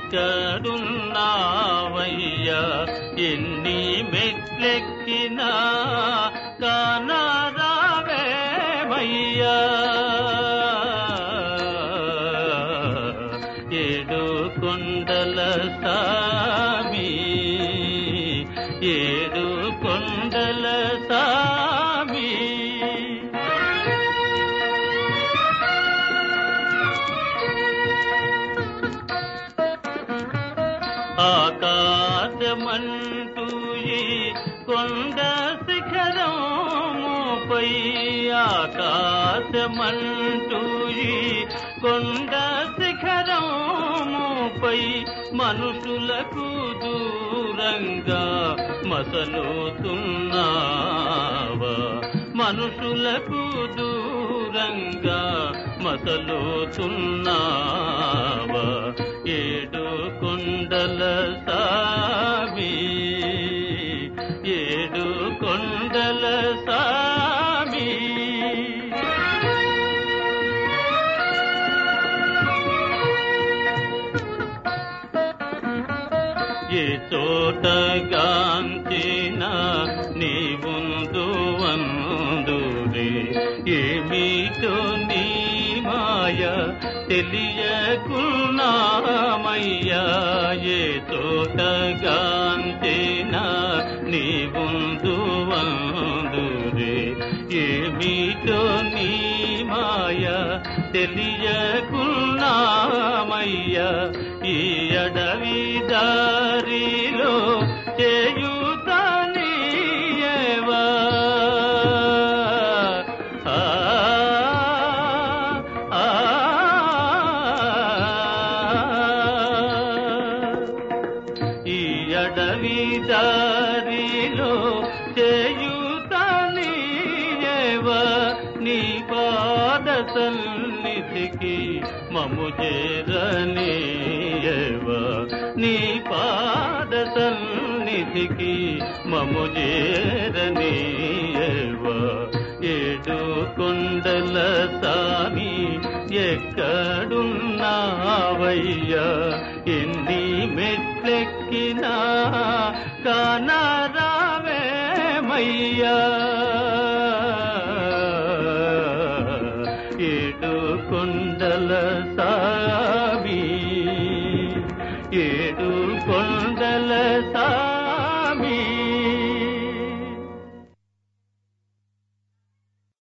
ఎక్కడున్నావయ్యా ఎన్ని మెట్లెక్కినా కానరావేమయ్యా ఏడు కొండల సామి ఏడు కొండల సామి ఆకాశమంటూ ఈ కొండ శిఖరముపై ఆకాశమంటూ ఈ కొండ శిఖరముపై మనుషులకు దూరంగా మసలుతున్నావా మనుషులకు దూరంగా మసలుతున్నావా ఏడు కొండల సామి ఏడు కొండల సామి ఏ చోట గాంచిన నీ ముందు వందురే ఏమిటో నీ మాయ తెలియకున్నామయ్యా ఏ చోట గాంచిన నీ ముందు వందురే ఏమిటో నీ మాయ తెలియకున్నామయ్యా ఈ అడవి దారిలో చేయుతనీయవా ఆ, ఆ, ఈ అడవి దారిలో చేయుతనీయవ నీ పాద సన్నిధికి మము చేరనీయవ నీ పాద సన్నిధికి మము చేరనీయవ ఏడు కొండల సామి ఎక్కడున్నావయ్యా ఎన్ని మెట్లెక్కినా కానరావేమయ్యా ఏడు కొండల సామి ఏడు కొండ